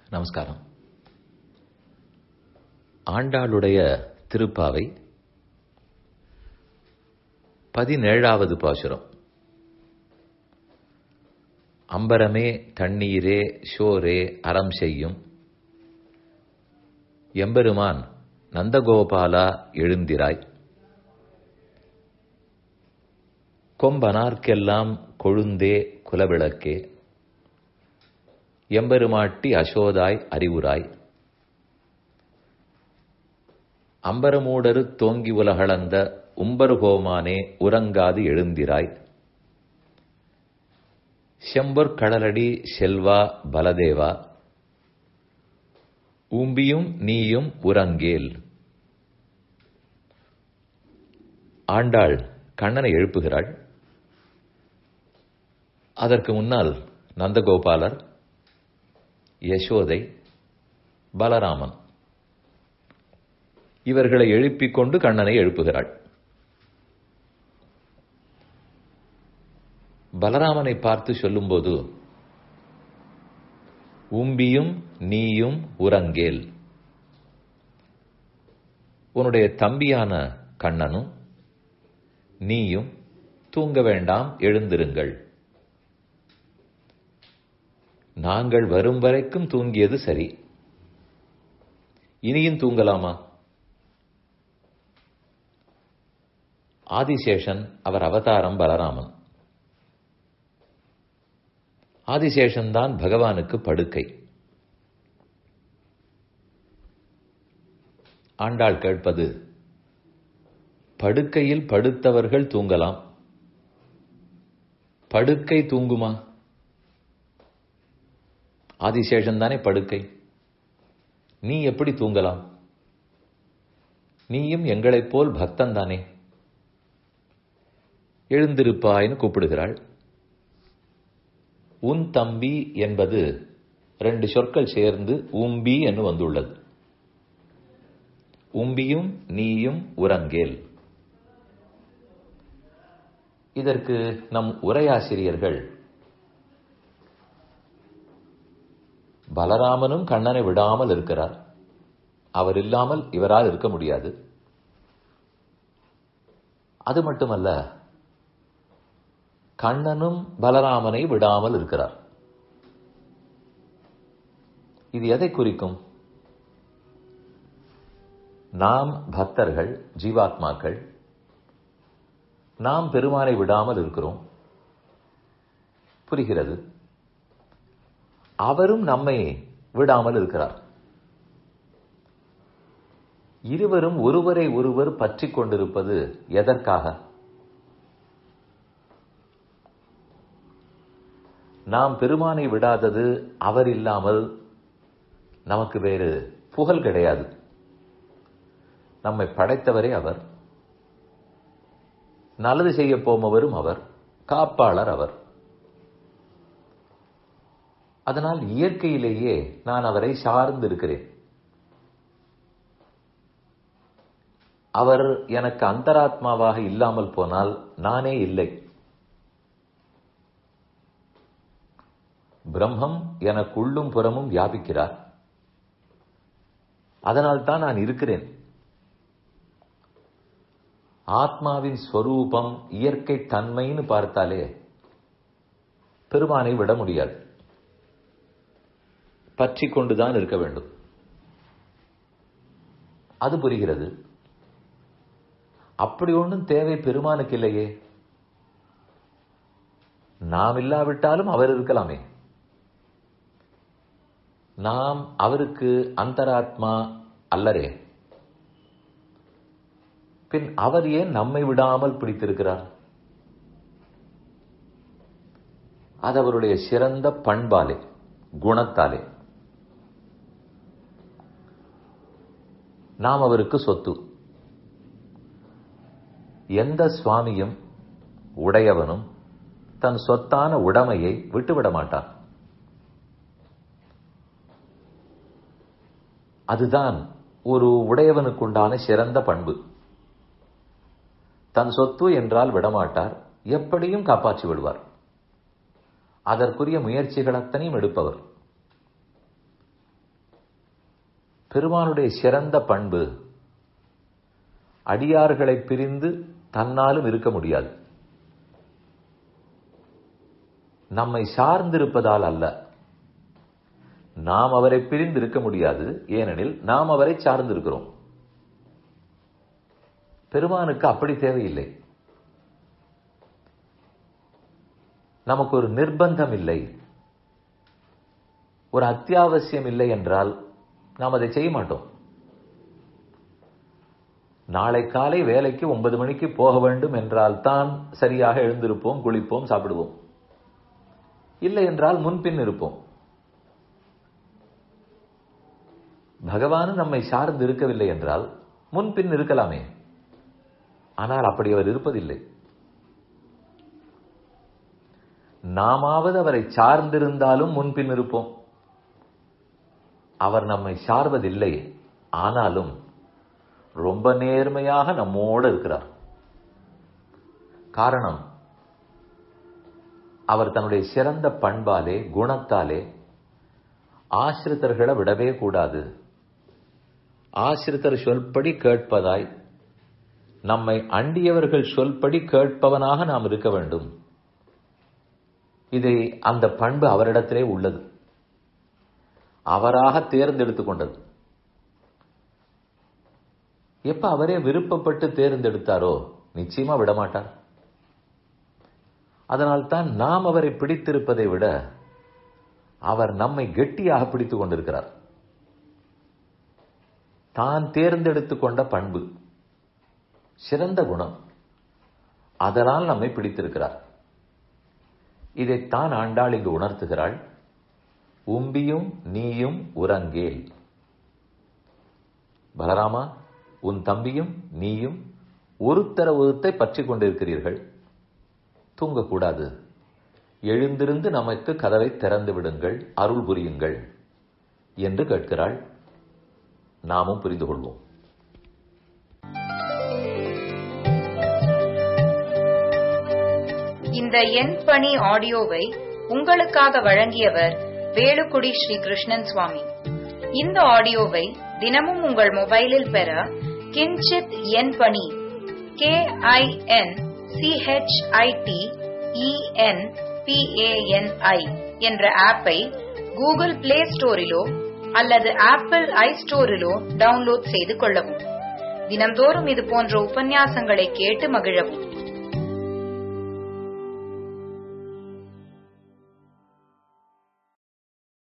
நமஸ்காரம் ஆண்டாளுடைய திருப்பாவை பதினேழாவது பாசுரம் அம்பரமே தண்ணீரே ஷோரே அறம் செய்யும் எம்பெருமான் நந்தகோபாலா எழுந்திராய் கொம்பனார்க்கெல்லாம் கொழுந்தே குலவிளக்கே எம்பெருமாட்டி அசோதாய் அறிவுராய் அம்பரமூடரு தோங்கி உலகளந்த உம்பருகோமானே உறங்காது எழுந்திராய் செம்பொற் கடலடி செல்வா பலதேவா ஊம்பியும் நீயும் உறங்கேல் ஆண்டாள் கண்ணனை எழுப்புகிறாள் அதற்கு முன்னால் நந்தகோபாலர் யசோதை பலராமன் இவர்களை எழுப்பிக் கொண்டு கண்ணனை எழுப்புகிறாள் பலராமனை பார்த்து சொல்லும்போது உம்பியும் நீயும் உறங்கேல் உன்னுடைய தம்பியான கண்ணனும் நீயும் தூங்க வேண்டாம் எழுந்திருங்கள் நாங்கள் வரும் வரைக்கும் தூங்கியது சரி இனியும் தூங்கலாமா ஆதிசேஷன் அவர் அவதாரம் பலராமன் ஆதிசேஷன் தான் பகவானுக்கு படுக்கை ஆண்டாள் கேட்பது படுக்கையில் படுத்தவர்கள் தூங்கலாம் படுக்கை தூங்குமா ஆதிசேஷன் தானே படுக்கை நீ எப்படி தூங்கலாம் நீயும் எங்களைப் போல் பக்தன் தானே எழுந்திருப்பாய்னு கூப்பிடுகிறாள் உன் தம்பி என்பது ரெண்டு சொற்கள் சேர்ந்து உம்பி என்று வந்துள்ளது உம்பியும் நீயும் உறங்கேல் இதற்கு நம் உரையாசிரியர்கள் பலராமனும் கண்ணனை விடாமல் இருக்கிறார் அவர் இல்லாமல் இவரால் இருக்க முடியாது அது மட்டுமல்ல கண்ணனும் பலராமனை விடாமல் இருக்கிறார் இது எதை குறிக்கும் நாம் பக்தர்கள் ஜீவாத்மாக்கள் நாம் பெருமானை விடாமல் இருக்கிறோம் புரிகிறது அவரும் நம்மை விடாமல் இருக்கிறார் இருவரும் ஒருவரை ஒருவர் பற்றி கொண்டிருப்பது எதற்காக நாம் பெருமானை விடாதது அவர் இல்லாமல் நமக்கு வேறு புகழ் கிடையாது நம்மை படைத்தவரே அவர் நல்லது செய்ய போமவரும் அவர் காப்பாளர் அவர் அதனால் இயற்கையிலேயே நான் அவரை சார்ந்து இருக்கிறேன் அவர் எனக்கு அந்தராத்மாவாக இல்லாமல் போனால் நானே இல்லை பிரம்மம் எனக்கு உள்ளும் புறமும் வியாபிக்கிறார் அதனால் தான் நான் இருக்கிறேன் ஆத்மாவின் ஸ்வரூபம் இயற்கை தன்மைன்னு பார்த்தாலே பெருமானை விட முடியாது பற்றி கொண்டுதான் இருக்க வேண்டும் அது புரிகிறது அப்படி ஒன்றும் தேவை பெருமானுக்கு இல்லையே நாம் இல்லாவிட்டாலும் அவர் இருக்கலாமே நாம் அவருக்கு அந்தராத்மா அல்லரே பின் அவர் ஏன் நம்மை விடாமல் பிடித்திருக்கிறார் அது அவருடைய சிறந்த பண்பாலே குணத்தாலே நாம் அவருக்கு சொத்து எந்த சுவாமியும் உடையவனும் தன் சொத்தான உடைமையை விட்டுவிட மாட்டான் அதுதான் ஒரு உடையவனுக்குண்டான சிறந்த பண்பு தன் சொத்து என்றால் விடமாட்டார் எப்படியும் காப்பாற்றி விடுவார் அதற்குரிய முயற்சிகள் அத்தனையும் எடுப்பவர் பெருமானுடைய சிறந்த பண்பு அடியார்களை பிரிந்து தன்னாலும் இருக்க முடியாது நம்மை சார்ந்திருப்பதால் அல்ல நாம் அவரை பிரிந்து இருக்க முடியாது ஏனெனில் நாம் அவரை சார்ந்திருக்கிறோம் பெருமானுக்கு அப்படி தேவையில்லை நமக்கு ஒரு நிர்பந்தம் இல்லை ஒரு அத்தியாவசியம் இல்லை என்றால் நாம் அதை செய்ய மாட்டோம் நாளை காலை வேலைக்கு ஒன்பது மணிக்கு போக வேண்டும் என்றால் தான் சரியாக எழுந்திருப்போம் குளிப்போம் சாப்பிடுவோம் இல்லை என்றால் முன்பின் இருப்போம் பகவானும் நம்மை சார்ந்து இருக்கவில்லை என்றால் முன்பின் இருக்கலாமே ஆனால் அப்படி அவர் இருப்பதில்லை நாமாவது அவரை சார்ந்திருந்தாலும் முன்பின் இருப்போம் அவர் நம்மை சார்வதில்லை ஆனாலும் ரொம்ப நேர்மையாக நம்மோடு இருக்கிறார் காரணம் அவர் தன்னுடைய சிறந்த பண்பாலே குணத்தாலே ஆசிரித்தர்களை விடவே கூடாது ஆசிரித்தர் சொல்படி கேட்பதாய் நம்மை அண்டியவர்கள் சொல்படி கேட்பவனாக நாம் இருக்க வேண்டும் இதை அந்த பண்பு அவரிடத்திலே உள்ளது அவராக தேர்ந்தெடுத்துக் கொண்டது எப்ப அவரே விருப்பப்பட்டு தேர்ந்தெடுத்தாரோ நிச்சயமா விடமாட்டார் அதனால்தான் நாம் அவரை பிடித்திருப்பதை விட அவர் நம்மை கெட்டியாக பிடித்துக் கொண்டிருக்கிறார் தான் தேர்ந்தெடுத்துக் கொண்ட பண்பு சிறந்த குணம் அதனால் நம்மை பிடித்திருக்கிறார் இதைத்தான் ஆண்டாள் இங்கு உணர்த்துகிறாள் உம்பியும் நீயும் உறங்கேல் பலராமா உன் தம்பியும் நீயும் ஒருத்தர ஒருத்தை பற்றி கொண்டிருக்கிறீர்கள் தூங்கக்கூடாது எழுந்திருந்து நமக்கு கதவை திறந்து விடுங்கள் அருள் புரியுங்கள் என்று கேட்கிறாள் நாமும் புரிந்து கொள்வோம் இந்த எண் பணி ஆடியோவை உங்களுக்காக வழங்கியவர் வேலுக்குடி ஸ்ரீ கிருஷ்ணன் சுவாமி இந்த ஆடியோவை தினமும் உங்கள் மொபைலில் பெற கிஞ்சித் எண் பணி கே ஐ என் சிஹெச்ஐடி இஎன் பிஏஎன்ஐ என்ற ஆப்பை கூகுள் பிளே ஸ்டோரிலோ அல்லது ஆப்பிள் ஐ ஸ்டோரிலோ டவுன்லோட் செய்து கொள்ளவும் தினம்தோறும் இது போன்ற உபன்யாசங்களை கேட்டு மகிழவும்